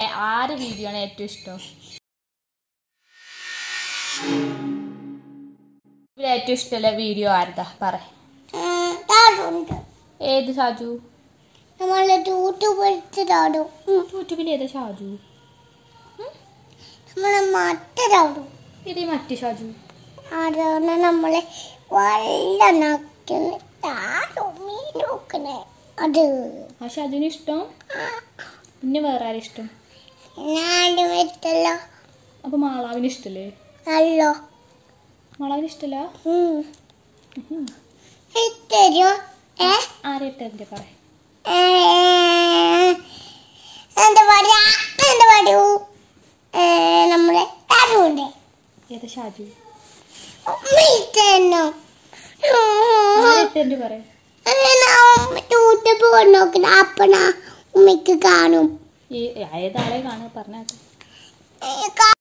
ആര് വീഡിയോ ആണ് ഏറ്റവും ഇഷ്ടം ഇതിൽ ഏറ്റവും ഇഷ്ടമുള്ള വീഡിയോ ആരതാ പറ താടുണ്ട് ഏത് ഷാജു നമ്മളെ തൂട്ട് പൊടിച്ച് താടും യൂട്യൂബിൽ ഏതാ ഷാജു നമ്മളെ മറ്റ താടും ഇത് മറ്റു ഷാജു അതാണ് നമ്മളെ വെള്ളം നക്കുന്ന താടും മീൻ നോക്കണേ അത് ആ ഷാജുവിന് ഇഷ്ടം പിന്നെ വേറെ ആരും ഇഷ്ടം ഞാനും ഇഷ്ടല്ല അപ്പൊ മാളാവിന് ഇഷ്ടല്ലേ നല്ലോ മാളാവിന് ഇഷ്ടല്ല ഇത്തരോ ഏ ആരെ ഇട്ടെ പറ ഏ, എന്താ പറയാ എന്താ പറയൂ ഏ, നമ്മളെ താടുണ്ട് ഏതാ ഷാജു ഉമ്മ ആരെ ഇട്ടെ പറ തൂട്ട് പോയി നോക്കണ അപ്പണ ഉമ്മയ്ക്ക് കാണും ഈ ഏതാളെ കാണുക പറഞ്ഞാട്ടെ ഏ,